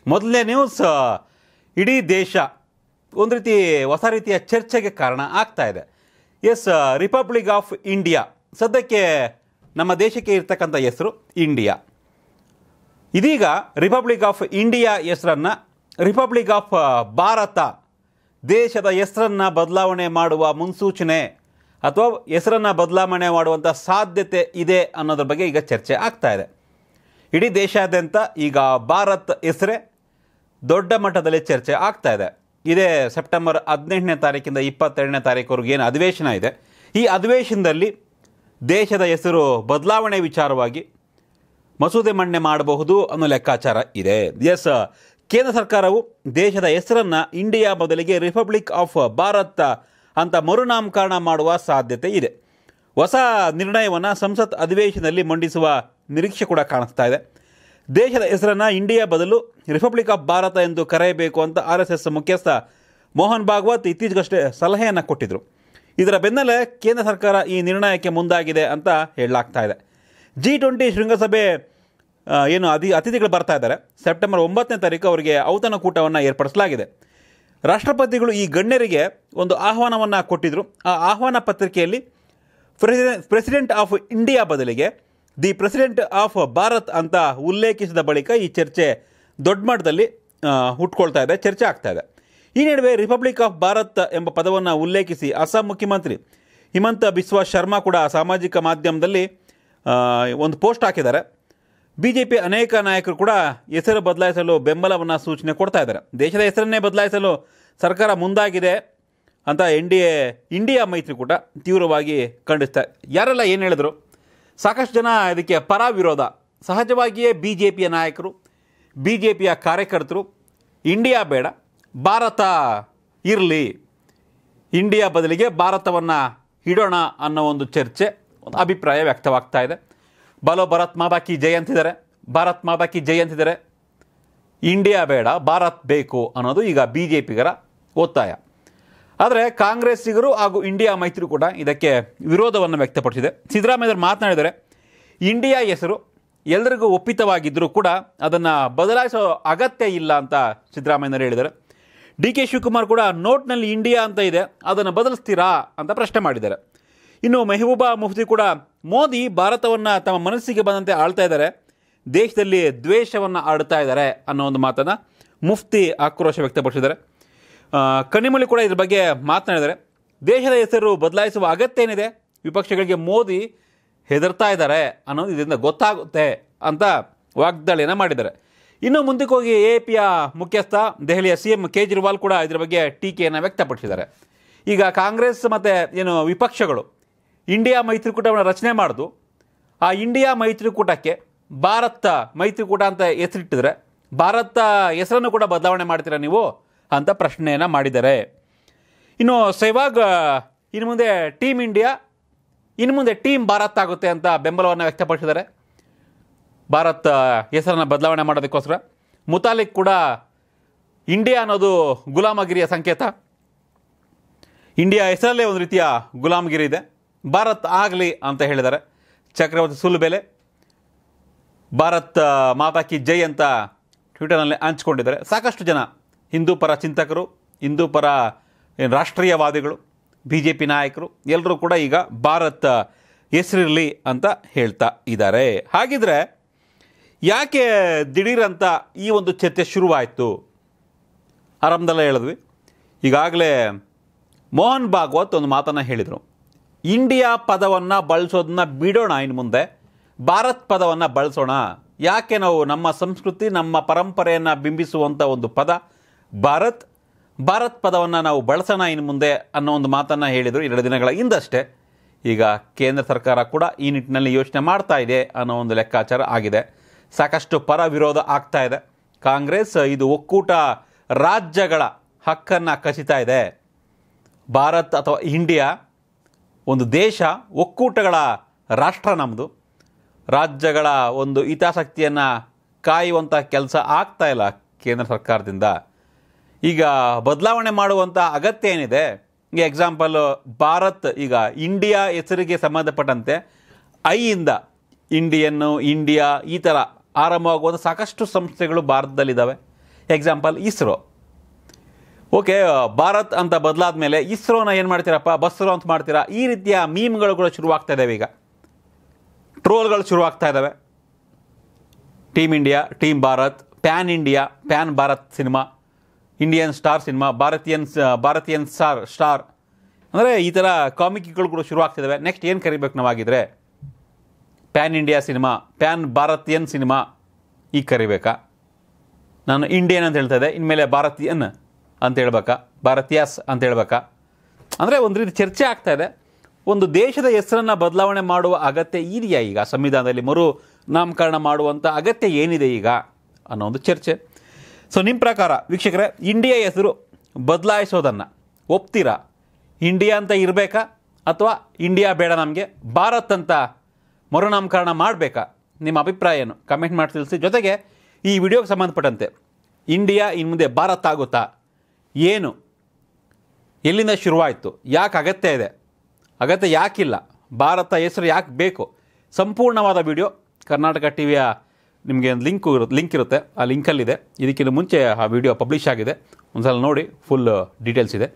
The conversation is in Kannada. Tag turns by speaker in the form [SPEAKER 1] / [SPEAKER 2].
[SPEAKER 1] ಮೊದಲನೇ ನ್ಯೂಸ್ ಇಡೀ ದೇಶ ಒಂದು ರೀತಿ ಹೊಸ ರೀತಿಯ ಚರ್ಚೆಗೆ ಕಾರಣ ಆಗ್ತಾ ಇದೆ ಎಸ್ ರಿಪಬ್ಲಿಕ್ ಆಫ್ ಇಂಡಿಯಾ ಸದ್ಯಕ್ಕೆ ನಮ್ಮ ದೇಶಕ್ಕೆ ಇರ್ತಕ್ಕಂಥ ಹೆಸರು ಇಂಡಿಯಾ ಇದೀಗ ರಿಪಬ್ಲಿಕ್ ಆಫ್ ಇಂಡಿಯಾ ಹೆಸರನ್ನು ರಿಪಬ್ಲಿಕ್ ಆಫ್ ಭಾರತ ದೇಶದ ಹೆಸರನ್ನು ಬದಲಾವಣೆ ಮಾಡುವ ಮುನ್ಸೂಚನೆ ಅಥವಾ ಹೆಸರನ್ನು ಬದಲಾವಣೆ ಮಾಡುವಂಥ ಸಾಧ್ಯತೆ ಇದೆ ಅನ್ನೋದ್ರ ಬಗ್ಗೆ ಈಗ ಚರ್ಚೆ ಆಗ್ತಾ ಇದೆ ಇಡೀ ದೇಶಾದ್ಯಂತ ಈಗ ಭಾರತ್ ಹೆಸರೇ ದೊಡ್ಡ ಮಟ್ಟದಲ್ಲಿ ಚರ್ಚೆ ಆಗ್ತಾ ಇದೆ ಇದೇ ಸೆಪ್ಟೆಂಬರ್ ಹದಿನೆಂಟನೇ ತಾರೀಕಿಂದ ಇಪ್ಪತ್ತೆರಡನೇ ತಾರೀಕುವರೆಗೆ ಏನು ಅಧಿವೇಶನ ಇದೆ ಈ ಅಧಿವೇಶನದಲ್ಲಿ ದೇಶದ ಹೆಸರು ಬದಲಾವಣೆ ವಿಚಾರವಾಗಿ ಮಸೂದೆ ಮಂಡನೆ ಮಾಡಬಹುದು ಅನ್ನೋ ಲೆಕ್ಕಾಚಾರ ಇದೆ ಎಸ್ ಕೇಂದ್ರ ಸರ್ಕಾರವು ದೇಶದ ಹೆಸರನ್ನು ಇಂಡಿಯಾ ಬದಲಿಗೆ ರಿಪಬ್ಲಿಕ್ ಆಫ್ ಭಾರತ್ ಅಂತ ಮರುನಾಮಕರಣ ಮಾಡುವ ಸಾಧ್ಯತೆ ಇದೆ ಹೊಸ ನಿರ್ಣಯವನ್ನು ಸಂಸತ್ ಅಧಿವೇಶನದಲ್ಲಿ ಮಂಡಿಸುವ ನಿರೀಕ್ಷೆ ಕೂಡ ಕಾಣಿಸ್ತಾ ಇದೆ ದೇಶದ ಹೆಸರನ್ನು ಇಂಡಿಯಾ ಬದಲು ರಿಪಬ್ಲಿಕ್ ಆಫ್ ಭಾರತ ಎಂದು ಕರೆಯಬೇಕು ಅಂತ ಆರ್ ಎಸ್ ಎಸ್ ಮುಖ್ಯಸ್ಥ ಮೋಹನ್ ಭಾಗವತ್ ಇತ್ತೀಚೆಗಷ್ಟೇ ಸಲಹೆಯನ್ನು ಕೊಟ್ಟಿದ್ದರು ಇದರ ಬೆನ್ನಲ್ಲೇ ಕೇಂದ್ರ ಸರ್ಕಾರ ಈ ನಿರ್ಣಯಕ್ಕೆ ಮುಂದಾಗಿದೆ ಅಂತ ಹೇಳಲಾಗ್ತಾ ಇದೆ ಜಿ ಟ್ವೆಂಟಿ ಶೃಂಗಸಭೆ ಆ, ಏನು ಅತಿ ಅತಿಥಿಗಳು ಬರ್ತಾ ಇದ್ದಾರೆ ಸೆಪ್ಟೆಂಬರ್ ಒಂಬತ್ತನೇ ತಾರೀಕು ಅವರಿಗೆ ಔತಣಕೂಟವನ್ನು ಏರ್ಪಡಿಸಲಾಗಿದೆ ರಾಷ್ಟ್ರಪತಿಗಳು ಈ ಗಣ್ಯರಿಗೆ ಒಂದು ಆಹ್ವಾನವನ್ನು ಕೊಟ್ಟಿದ್ದರು ಆ ಆಹ್ವಾನ ಪತ್ರಿಕೆಯಲ್ಲಿ ಪ್ರೆಸಿಡೆ- ಪ್ರೆಸಿಡೆಂಟ್ ಆಫ್ ಇಂಡಿಯಾ ಬದಲಿಗೆ ದಿ ಪ್ರೆಸಿಡೆಂಟ್ ಆಫ್ ಭಾರತ್ ಅಂತ ಉಲ್ಲೇಖಿಸಿದ ಬಳಿಕ ಈ ಚರ್ಚೆ ದೊಡ್ಡ ಮಟ್ಟದಲ್ಲಿ ಆ, ಹುಟ್ಕೊಳ್ತಾ ಇದೆ ಚರ್ಚೆ ಆಗ್ತಾ ಇದೆ ಈ ನಡುವೆ ರಿಪಬ್ಲಿಕ್ ಆಫ್ ಭಾರತ್ ಎಂಬ ಪದವನ್ನು ಉಲ್ಲೇಖಿಸಿ ಅಸ್ಸಾಂ ಮುಖ್ಯಮಂತ್ರಿ ಹಿಮಂತ ಬಿಸ್ವಾ ಶರ್ಮಾ ಕೂಡ ಸಾಮಾಜಿಕ ಮಾಧ್ಯಮದಲ್ಲಿ ಆ, ಒಂದು ಪೋಸ್ಟ್ ಹಾಕಿದ್ದಾರೆ ಬಿ ಜೆ ಪಿ ಅನೇಕ ನಾಯಕರು ಕೂಡ ಹೆಸರು ಬದಲಾಯಿಸಲು ಬೆಂಬಲವನ್ನು ಸೂಚನೆ ಕೊಡ್ತಾ ಇದ್ದಾರೆ ದೇಶದ ಹೆಸರನ್ನೇ ಬದಲಾಯಿಸಲು ಸರ್ಕಾರ ಮುಂದಾಗಿದೆ ಅಂತ ಎನ್ ಡಿ ಎ ಇಂಡಿಯಾ ಮೈತ್ರಿಕೂಟ ತೀವ್ರವಾಗಿ ಖಂಡಿಸ್ತಾ ಯಾರೆಲ್ಲ ಏನು ಹೇಳಿದ್ರು ಸಾಕಷ್ಟು ಜನ ಇದಕ್ಕೆ ಪರ ವಿರೋಧ ಸಹಜವಾಗಿಯೇ ಬಿ ಜೆ ಪಿಯ ನಾಯಕರು ಬಿ ಜೆ ಪಿಯ ಕಾರ್ಯಕರ್ತರು ಇಂಡಿಯಾ ಬೇಡ ಭಾರತ ಇರಲಿ ಇಂಡಿಯಾ ಬದಲಿಗೆ ಭಾರತವನ್ನು ಇಡೋಣ ಅನ್ನೋ ಒಂದು ಚರ್ಚೆ ಒಂದು ಅಭಿಪ್ರಾಯ ವ್ಯಕ್ತವಾಗ್ತಾ ಇದೆ ಬಲೋ ಭಾರತ್ ಮಾತಾ ಕಿ ಜೈ ಅಂತಿದ್ದಾರೆ ಭಾರತ್ ಮಾತಾ ಕಿ ಜೈ ಅಂತಿದ್ದಾರೆ ಇಂಡಿಯಾ ಬೇಡ ಭಾರತ್ ಬೇಕು ಅನ್ನೋದು ಈಗ ಬಿ ಜೆ ಪಿಗರ ಒತ್ತಾಯ ಆದರೆ ಕಾಂಗ್ರೆಸ್ಸಿಗರು ಹಾಗೂ ಇಂಡಿಯಾ ಮೈತ್ರಿ ಕೂಡ ಇದಕ್ಕೆ ವಿರೋಧವನ್ನು ವ್ಯಕ್ತಪಡಿಸಿದೆ ಸಿದ್ದರಾಮಯ್ಯವರು ಮಾತನಾಡಿದರೆ ಇಂಡಿಯಾ ಹೆಸರು ಎಲ್ಲರಿಗೂ ಒಪ್ಪಿತವಾಗಿದ್ದರೂ ಕೂಡ ಅದನ್ನು ಬದಲಾಯಿಸೋ ಅಗತ್ಯ ಇಲ್ಲ ಅಂತ ಸಿದ್ದರಾಮಯ್ಯನವರು ಹೇಳಿದ್ದಾರೆ ಡಿ ಕೆ ಶಿವಕುಮಾರ್ ಕೂಡ ನೋಟ್ನಲ್ಲಿ ಇಂಡಿಯಾ ಅಂತ ಇದೆ ಅದನ್ನು ಬದಲಿಸ್ತೀರಾ ಅಂತ ಪ್ರಶ್ನೆ ಮಾಡಿದ್ದಾರೆ ಇನ್ನು ಮೆಹಬೂಬಾ ಮುಫ್ತಿ ಕೂಡ ಮೋದಿ ಭಾರತವನ್ನು ತಮ್ಮ ಮನಸ್ಸಿಗೆ ಬಂದಂತೆ ಆಳ್ತಾ ಇದ್ದಾರೆ ದೇಶದಲ್ಲಿ ದ್ವೇಷವನ್ನು ಆಡ್ತಾ ಇದ್ದಾರೆ ಅನ್ನೋ ಒಂದು ಮಾತನ್ನು ಮುಫ್ತಿ ಆಕ್ರೋಶ ವ್ಯಕ್ತಪಡಿಸಿದ್ದಾರೆ ಆ, ಕನಿಮೊಳಿ ಕೂಡ ಇದ್ರ ಬಗ್ಗೆ ಮಾತನಾಡಿದ್ದಾರೆ ದೇಶದ ಹೆಸರು ಬದಲಾಯಿಸುವ ಅಗತ್ಯ ಏನಿದೆ ವಿಪಕ್ಷಗಳಿಗೆ ಮೋದಿ ಹೆದರ್ತಾ ಇದ್ದಾರೆ ಅನ್ನೋದು ಇದರಿಂದ ಗೊತ್ತಾಗುತ್ತೆ ಅಂತ ವಾಗ್ದಾಳಿಯನ್ನು ಮಾಡಿದ್ದಾರೆ ಇನ್ನು ಮುಂದಕ್ಕೆ ಹೋಗಿ ಎ ಪಿಯ ಮುಖ್ಯಸ್ಥ ದೆಹಲಿಯ ಸಿ ಎಂ ಕೇಜ್ರಿವಾಲ್ ಕೂಡ ಇದರ ಬಗ್ಗೆ ಟೀಕೆಯನ್ನು ವ್ಯಕ್ತಪಡಿಸಿದ್ದಾರೆ ಈಗ ಕಾಂಗ್ರೆಸ್ ಮತ್ತು ಏನು ವಿಪಕ್ಷಗಳು ಇಂಡಿಯಾ ಮೈತ್ರಿಕೂಟವನ್ನು ರಚನೆ ಮಾಡಿದು ಆ ಇಂಡಿಯಾ ಮೈತ್ರಿಕೂಟಕ್ಕೆ ಭಾರತ ಮೈತ್ರಿಕೂಟ ಅಂತ ಹೆಸರಿಟ್ಟಿದ್ರೆ ಭಾರತ ಹೆಸರನ್ನು ಕೂಡ ಬದಲಾವಣೆ ಮಾಡ್ತೀರಾ ನೀವು ಅಂತ ಪ್ರಶ್ನೆಯನ್ನು ಮಾಡಿದ್ದಾರೆ ಇನ್ನು ಸೆಹ್ವಾಗ್ ಇನ್ನು ಮುಂದೆ ಟೀಮ್ ಇಂಡಿಯಾ ಇನ್ನು ಮುಂದೆ ಟೀಮ್ ಭಾರತ್ ಆಗುತ್ತೆ ಅಂತ ಬೆಂಬಲವನ್ನು ವ್ಯಕ್ತಪಡಿಸಿದ್ದಾರೆ ಭಾರತ್ ಹೆಸರನ್ನು ಬದಲಾವಣೆ ಮಾಡೋದಕ್ಕೋಸ್ಕರ ಮುತಾಲಿಕ್ ಕೂಡ ಇಂಡಿಯಾ ಅನ್ನೋದು ಗುಲಾಮಗಿರಿಯ ಸಂಕೇತ ಇಂಡಿಯಾ ಹೆಸರಲ್ಲೇ ಒಂದು ರೀತಿಯ ಗುಲಾಮಗಿರಿ ಇದೆ ಭಾರತ್ ಆಗಲಿ ಅಂತ ಹೇಳಿದ್ದಾರೆ ಚಕ್ರವರ್ತಿ ಸುಲ್ಬೆಲೆ ಭಾರತ್ ಮಾತಾ ಕಿ ಜೈ ಅಂತ ಟ್ವಿಟರ್ನಲ್ಲಿ ಹಂಚ್ಕೊಂಡಿದ್ದಾರೆ ಸಾಕಷ್ಟು ಜನ ಹಿಂದೂ ಪರ ಚಿಂತಕರು ಹಿಂದೂ ಪರ ಏನು ರಾಷ್ಟ್ರೀಯವಾದಿಗಳು ಬಿ ಜೆ ಪಿ ನಾಯಕರು ಎಲ್ಲರೂ ಕೂಡ ಈಗ ಭಾರತ್ ಹೆಸರಿರಲಿ ಅಂತ ಹೇಳ್ತಾ ಇದ್ದಾರೆ ಹಾಗಿದ್ರೆ ಯಾಕೆ ದಿಢೀರಂತ ಈ ಒಂದು ಚರ್ಚೆ ಶುರುವಾಯಿತು ಆರಂಭದಲ್ಲೇ ಹೇಳಿದ್ವಿ ಈಗಾಗಲೇ ಮೋಹನ್ ಭಾಗವತ್ ಒಂದು ಮಾತನ್ನು ಹೇಳಿದರು ಇಂಡಿಯಾ ಪದವನ್ನು ಬಳಸೋದನ್ನ ಬಿಡೋಣ ಇನ್ನು ಮುಂದೆ ಭಾರತ್ ಪದವನ್ನು ಬಳಸೋಣ ಯಾಕೆ ನಾವು ನಮ್ಮ ಸಂಸ್ಕೃತಿ ನಮ್ಮ ಪರಂಪರೆಯನ್ನು ಬಿಂಬಿಸುವಂಥ ಒಂದು ಪದ ಭಾರತ್ ಭಾರತ್ ಪದವನ್ನು ನಾವು ಬಳಸೋಣ ಇನ್ನು ಮುಂದೆ ಅನ್ನೋ ಒಂದು ಮಾತನ್ನು ಹೇಳಿದರು ಎರಡು ದಿನಗಳ ಹಿಂದಷ್ಟೇ ಈಗ ಕೇಂದ್ರ ಸರ್ಕಾರ ಕೂಡ ಈ ನಿಟ್ಟಿನಲ್ಲಿ ಯೋಚನೆ ಮಾಡ್ತಾ ಇದೆ ಅನ್ನೋ ಒಂದು ಲೆಕ್ಕಾಚಾರ ಆಗಿದೆ ಸಾಕಷ್ಟು ಪರ ವಿರೋಧ ಆಗ್ತಾ ಇದೆ ಕಾಂಗ್ರೆಸ್ ಇದು ಒಕ್ಕೂಟ ರಾಜ್ಯಗಳ ಹಕ್ಕನ್ನು ಕಸಿತಾ ಇದೆ ಭಾರತ್ ಅಥವಾ ಇಂಡಿಯಾ ಒಂದು ದೇಶ ಒಕ್ಕೂಟಗಳ ರಾಷ್ಟ್ರ ನಮ್ಮದು ರಾಜ್ಯಗಳ ಒಂದು ಹಿತಾಸಕ್ತಿಯನ್ನು ಕಾಯುವಂಥ ಕೆಲಸ ಆಗ್ತಾ ಇಲ್ಲ ಕೇಂದ್ರ ಸರ್ಕಾರದಿಂದ ಈಗ ಬದಲಾವಣೆ ಮಾಡುವಂಥ ಅಗತ್ಯ ಏನಿದೆ ಈಗ ಎಕ್ಸಾಂಪಲ್ ಭಾರತ್ ಈಗ ಇಂಡಿಯಾ ಹೆಸರಿಗೆ ಸಂಬಂಧಪಟ್ಟಂತೆ ಐಯಿಂದ ಇಂಡಿಯನ್ನು ಇಂಡಿಯಾ ಈ ಥರ ಆರಂಭವಾಗುವಂಥ ಸಾಕಷ್ಟು ಸಂಸ್ಥೆಗಳು ಭಾರತದಲ್ಲಿದ್ದಾವೆ ಎಕ್ಸಾಂಪಲ್ ಇಸ್ರೋ ಓಕೆ ಭಾರತ್ ಅಂತ ಬದಲಾದ ಮೇಲೆ ಇಸ್ರೋನ ಏನು ಮಾಡ್ತೀರಪ್ಪ ಬಸ್ರೋ ಅಂತ ಮಾಡ್ತೀರಾ ಈ ರೀತಿಯ ಮೀಮ್ಗಳು ಕೂಡ ಶುರುವಾಗ್ತಾ ಇದ್ದಾವೆ ಈಗ ಟ್ರೋಲ್ಗಳು ಶುರುವಾಗ್ತಾ ಇದ್ದಾವೆ team India team Bharat pan India pan Bharat cinema Indian star cinema ಭಾರತೀಯನ್ ಭಾರತೀಯನ್ ಸ್ಟಾರ್ ಸ್ಟಾರ್ ಅಂದರೆ ಈ ಥರ ಕಾಮಿಕ್ಗಳು ಕೂಡ ಶುರುವಾಗ್ತಿದ್ದಾವೆ ನೆಕ್ಸ್ಟ್ ಏನು ಕರಿಬೇಕು ನಾವಾಗಿದ್ರೆ ಪ್ಯಾನ್ ಇಂಡಿಯಾ ಸಿನಿಮಾ ಪ್ಯಾನ್ ಭಾರತೀಯನ್ ಸಿನಿಮಾ ಈಗ ಕರಿಬೇಕಾ ನಾನು ಇಂಡಿಯನ್ ಅಂತ ಹೇಳ್ತಾ ಇದ್ದೆ ಇನ್ಮೇಲೆ ಭಾರತೀಯನ್ ಅಂತ ಹೇಳ್ಬೇಕಾ ಭಾರತೀಯಸ್ ಅಂತ ಹೇಳ್ಬೇಕಾ ಅಂದರೆ ಒಂದು ರೀತಿ ಚರ್ಚೆ ಆಗ್ತಾ ಇದೆ ಒಂದು ದೇಶದ ಹೆಸರನ್ನು ಬದಲಾವಣೆ ಮಾಡುವ ಅಗತ್ಯ ಇದೆಯಾ ಈಗ ಸಂವಿಧಾನದಲ್ಲಿ ಮರು ನಾಮಕರಣ ಮಾಡುವಂಥ ಅಗತ್ಯ ಏನಿದೆ ಈಗ ಅನ್ನೋ ಒಂದು ಚರ್ಚೆ ಸೊ ನಿಮ್ಮ ಪ್ರಕಾರ ವೀಕ್ಷಕರೇ ಇಂಡಿಯಾ ಹೆಸರು ಬದಲಾಯಿಸೋದನ್ನು ಒಪ್ತೀರಾ ಇಂಡಿಯಾ ಅಂತ ಇರಬೇಕಾ ಅಥವಾ ಇಂಡಿಯಾ ಬೇಡ ನಮಗೆ ಭಾರತ್ ಅಂತ ಮರುನಾಮಕರಣ ಮಾಡಬೇಕಾ ನಿಮ್ಮ ಅಭಿಪ್ರಾಯ ಏನು ಕಮೆಂಟ್ ಮಾಡಿ ತಿಳಿಸಿ ಜೊತೆಗೆ ಈ ವಿಡಿಯೋಗೆ ಸಂಬಂಧಪಟ್ಟಂತೆ ಇಂಡಿಯಾ ಇನ್ನು ಮುಂದೆ ಭಾರತ್ ಆಗುತ್ತಾ ಏನು ಎಲ್ಲಿಂದ ಶುರುವಾಯಿತು ಯಾಕೆ ಅಗತ್ಯ ಇದೆ ಅಗತ್ಯ ಯಾಕಿಲ್ಲ ಭಾರತ ಹೆಸರು ಯಾಕೆ ಬೇಕು ಸಂಪೂರ್ಣವಾದ ವಿಡಿಯೋ ಕರ್ನಾಟಕ ಟಿ ವಿಯ ನಿಮಗೆ ಒಂದು ಲಿಂಕ್ ಇರುತ್ತೆ ಲಿಂಕ್ ಇರುತ್ತೆ ಆ ಲಿಂಕಲ್ಲಿದೆ ಇದಕ್ಕಿಂತ ಮುಂಚೆ ಆ ವಿಡಿಯೋ ಪಬ್ಲಿಷ್ ಆಗಿದೆ ಒಂದ್ಸಲ ನೋಡಿ ಫುಲ್ ಡೀಟೇಲ್ಸ್ ಇದೆ